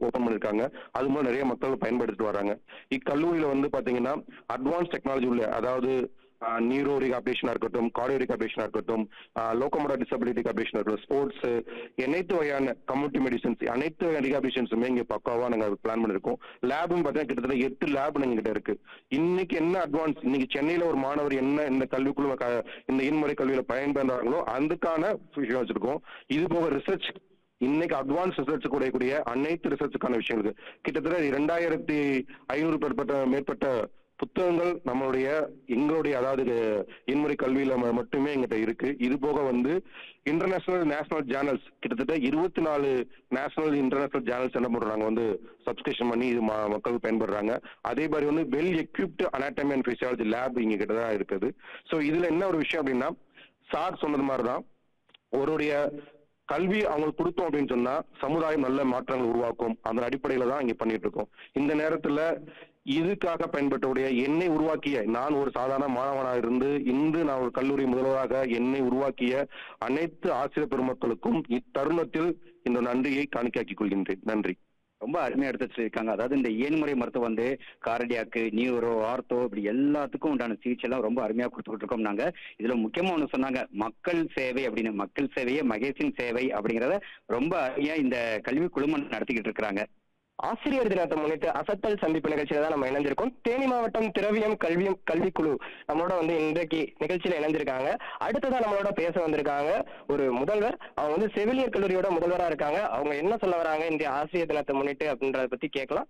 open பண்ணிருக்காங்க அது மூலம் நிறைய மக்கள் பயன்படுத்திட்டு வராங்க இக்கல்லூரியில வந்து பாத்தீங்கன்னா அட்வான்ஸ் டெக்னாலஜி உள்ள அதாவது நியூரோ ரிகாபிலேஷனா இருக்கட்டும் கார்டியோ ரிகாபிலேஷனா இருக்கட்டும் லோகோமோடா டிசபிலிட்டி ரிகாபிலேஷன் இருக்கட்டும் ஸ்போர்ட்ஸ் அனைத்து வகையான கம்யூனிட்டி மெடிசன்ஸ் அனைத்து வகையான ரிகாபிலேஷன்ஸுமே இங்க பக்காவா நாங்க பிளான் பண்ணிருக்கோம் லேபும் பாத்தீங்கன்னா கிட்டத்தட்ட எட்டு லேப் எங்க கிட்ட இருக்கு இன்னைக்கு என்ன அட்வான்ஸ் இன்னைக்கு சென்னையில ஒரு மாணவர் என்ன இந்த கல்விக்குழு க- இந்த இன்முறை கல்வியில பயன்படுறாங்களோ அதுக்கான விஷயம் வச்சிருக்கோம் இது போக ரிசர்ச் இன்னைக்கு அட்வான்ஸ் ரிசர்ச் கூடக்கூடிய அனைத்து ரிசர்ச்சுக்கான விஷயங்களுக்கு கிட்டத்தட்ட இரண்டாயிரத்தி ஐநூறு மேற்பட்ட மேற்பட்ட புத்தகங்கள் நம்மளுடைய எங்களுடைய அதாவது இன்முறை கல்வியில ம- மட்டுமே எங்கிட்ட இருக்கு இது போக வந்து இன்டர்நேஷனல் நேஷனல் ஜேர்னல்ஸ் கிட்டத்தட்ட இருபத்தி நாலு நேஷனல் இன்டர்நேஷனல் ஜேர்னல்ஸ் என்ன பண்றாங்க வந்து சப்ஸ்கிரிப்ஷன் பண்ணி இது ம- மக்கள் பயன்படுறாங்க அதே மாதிரி வந்து well equipped anatomy and physiology lab இங்க கிட்ட தான் இருக்குது ஸோ இதுல என்ன ஒரு விஷயம் அப்படின்னா சார் சொன்னது மாதிரி தான் ஒருடைய கல்வி அவங்களுக்கு கொடுத்தோம் அப்படின்னு சொன்னா சமுதாயம் நல்ல மாற்றங்கள் உருவாக்கும் அதன் அடிப்படையில தான் இங்க பண்ணிட்டு இருக்கோம் இந்த நேரத்துல இதுக்காக பயன்பட்டவுடைய என்னை உருவாக்கிய நான் ஒரு சாதாரண மாணவனாக இருந்து இன்று நான் ஒரு கல்லூரி முதல்வராக என்னை உருவாக்கிய அனைத்து ஆசிரியர் பெருமக்களுக்கும் இத்தருணத்தில் இந்த நன்றியை காணிக்காக்கிக் கொள்கின்றேன் நன்றி ரொம்ப அருமையா எடுத்து வச்சிருக்காங்க அதாவது இந்த இயன்முறை மருத்துவம் வந்து கார்டியாக்கு நியூரோ ஆர்த்தோ இப்படி எல்லாத்துக்கும் உண்டான சிகிச்சை எல்லாம் ரொம்ப அருமையா கொடுத்துக்கிட்டு இருக்கோம் நாங்க இதுல முக்கியமா ஒண்ணு சொன்னாங்க மக்கள் சேவை அப்படின்னு மக்கள் சேவையே மகேஷின் சேவை அப்படிங்கறத ரொம்ப அருமையா இந்த கல்வி குழுமம் நடத்திக்கிட்டு இருக்கிறாங்க ஆசிரியர் தினத்தை முன்னிட்டு அசத்தல் சந்திப்பு நிகழ்ச்சியில தான் நம்ம இணைஞ்சிருக்கோம் தேனி மாவட்டம் திரவியம் கல்வியம் கல்விக்குழு நம்மளோட வந்து இன்றைக்கு நிகழ்ச்சியில இணைஞ்சிருக்காங்க அடுத்ததா நம்மளோட பேச வந்திருக்காங்க ஒரு முதல்வர் அவங்க வந்து செவிலியர் கல்லூரியோட முதல்வரா இருக்காங்க அவங்க என்ன சொல்ல வராங்க இந்த ஆசிரியர் தினத்தை முன்னிட்டு அப்படின்றத பத்தி கேட்கலாம்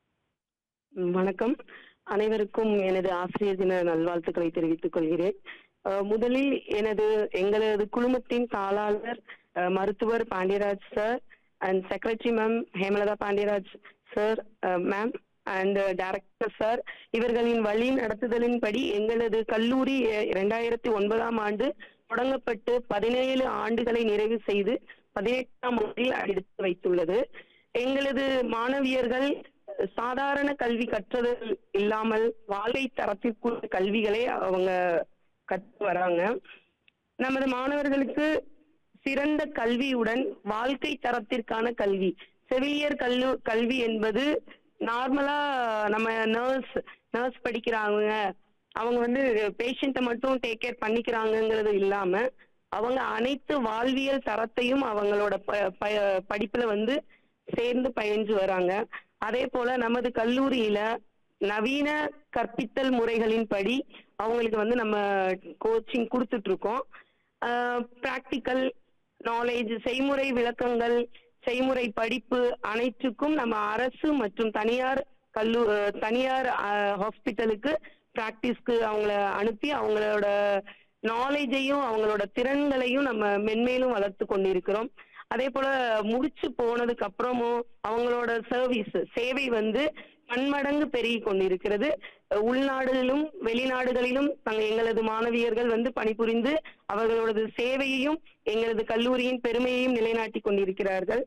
ம், வணக்கம் அனைவருக்கும் எனது ஆசிரியர் தின நல்வாழ்த்துக்களை தெரிவித்துக் கொள்கிறேன் அஹ், முதலில் எனது எங்களது குழுமத்தின் தாளாளர் அஹ், மருத்துவர் Pandiyaraj sir and secretary ma'am Hemalatha Pandiyaraj sir ma'am and director sir இவர்களின் வழி நடத்துதலின்படி எங்களது கல்லூரி அஹ், இரண்டாயிரத்தி ஒன்பதாம் ஆண்டு தொடங்கப்பட்டு பதினேழு ஆண்டுகளை நிறைவு செய்து பதினெட்டாம் ஆண்டில் எடுத்து வைத்துள்ளது எங்களது மாணவியர்கள் சாதாரண கல்வி கற்றது இல்லாமல் வாழ்க்கை தரத்திற்குரிய கல்விகளை அவங்க கற்று வராங்க நமது மாணவர்களுக்கு சிறந்த கல்வியுடன் வாழ்க்கை தரத்திற்கான கல்வி செவிலியர் கல்லு கல்வி என்பது நார்மலா நம்ம நர்ஸ் நர்ஸ் படிக்கிறாங்க அவங்க வந்து பேஷண்ட்டை மட்டும் டேக் கேர் பண்ணிக்கிறாங்கங்கிறது இல்லாம அவங்க அனைத்து வாழ்வியல் தரத்தையும் அவங்களோட ப- ப- படிப்புல வந்து சேர்ந்து பயின்று வராங்க அதே போல நமது கல்லூரியில நவீன கற்பித்தல் முறைகளின்படி அவங்களுக்கு வந்து நம்ம கோச்சிங் கொடுத்துட்டு இருக்கோம் ப்ராக்டிக்கல் நாலேஜ் செய்முறை விளக்கங்கள் செய்முறை படிப்பு அனைத்துக்கும் நம்ம அரசு மற்றும் தனியார் கல்லூ அஹ், தனியார் ஹாஸ்பிட்டலுக்கு ப்ராக்டிஸ்க்கு அவங்கள அனுப்பி அவங்களோட நாலேஜையும் அவங்களோட திறன்களையும் நம்ம மென்மேலும் வளர்த்து கொண்டிருக்கிறோம் அதே போல முடிச்சு போனதுக்கு அப்புறமும் அவங்களோட சர்வீஸ் சேவை வந்து பன்மடங்கு பெருகி கொண்டிருக்கிறது அஹ் உள்நாடுகளிலும் வெளிநாடுகளிலும் தங்க எங்களது மாணவியர்கள் வந்து பணிபுரிந்து அவர்களோடது சேவையையும் எங்களது கல்லூரியின் பெருமையையும் நிலைநாட்டி கொண்டிருக்கிறார்கள்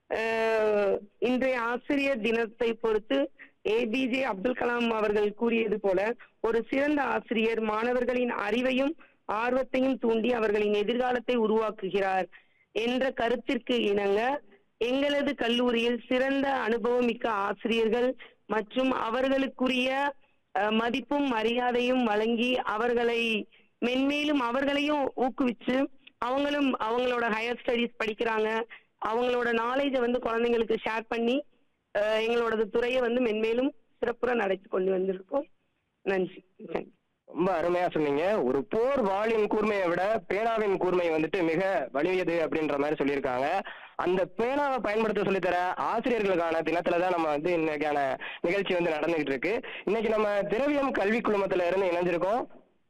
அஹ் இன்றைய ஆசிரியர் தினத்தை பொறுத்து ஏபிஜே அப்துல் கலாம் அவர்கள் கூறியது போல ஒரு சிறந்த ஆசிரியர் மாணவர்களின் அறிவையும் ஆர்வத்தையும் தூண்டி அவர்களின் எதிர்காலத்தை உருவாக்குகிறார் என்ற கருத்திற்கு இணங்க எங்களது கல்லூரியில் சிறந்த அனுபவமிக்க ஆசிரியர்கள் மற்றும் அவர்களுக்குரிய அஹ், மதிப்பும் மரியாதையும் வழங்கி அவர்களை மென்மேலும் அவர்களையும் ஊக்குவிச்சு அவங்களும் அவங்களோட ஹையர் ஸ்டடீஸ் படிக்கிறாங்க அவங்களோட நாலேஜை வந்து குழந்தைங்களுக்கு ஷேர் பண்ணி அஹ், எங்களோட துறையை வந்து மென்மேலும் சிறப்புற நடத்தி கொண்டு வந்திருக்கோம் நன்றி தேங்க்யூ ரொம்ப அருமையா சொன்னீங்க ஒரு போர் வாளின் கூர்மையை விட பேனாவின் கூர்மை வந்துட்டு மிக வலியது அப்படின்ற மாதிரி சொல்லியிருக்காங்க அந்த பேனாவை பயன்படுத்த சொல்லித்தர ஆசிரியர்களுக்கான தினத்துல தான் நம்ம வந்து இன்னைக்கான நிகழ்ச்சி வந்து நடந்துகிட்டு இருக்கு இன்னைக்கு நம்ம திரவியம் கல்வி குழுமத்துல இருந்து இணைஞ்சிருக்கோம்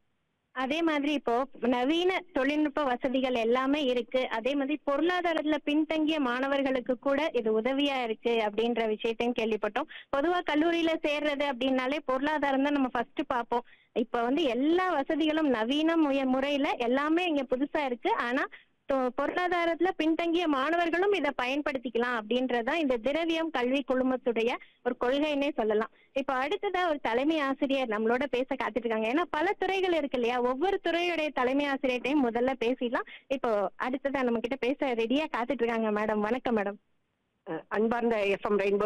அதே மாதிரி இப்போ நவீன தொழில்நுட்ப வசதிகள் எல்லாமே இருக்கு அதே மாதிரி பொருளாதாரத்துல பின்தங்கிய மாணவர்களுக்கு கூட இது உதவியா இருக்கு அப்படின்ற விஷயத்தையும் கேள்விப்பட்டோம் பொதுவா கல்லூரியில சேர்றது அப்படின்னாலே பொருளாதாரம் தான் நம்ம ஃபர்ஸ்ட் பார்ப்போம் இப்ப வந்து எல்லா வசதிகளும் நவீன முய- முறையில எல்லாமே இங்க புதுசா இருக்கு ஆனா தொ- பொருளாதாரத்துல பின்தங்கிய மாணவர்களும் இதை பயன்படுத்திக்கலாம் அப்படின்றதுதான் இந்த திரவியம் கல்வி குழுமத்துடைய ஒரு கொள்கைன்னே சொல்லலாம் இப்போ அடுத்ததா ஒரு தலைமை ஆசிரியர் நம்மளோட பேச காத்துட்டு இருக்காங்க ஏன்னா பல துறைகள் இருக்கு இல்லையா ஒவ்வொரு துறையுடைய தலைமை ஆசிரியர்கிட்டையும் முதல்ல பேசிடலாம் இப்போ அடுத்ததா நம்ம கிட்ட பேச ரெடியா காத்துட்டு இருக்காங்க மேடம் வணக்கம் மேடம் அஹ் அன்பார்ந்த எஃப்எம் ரெயின்போ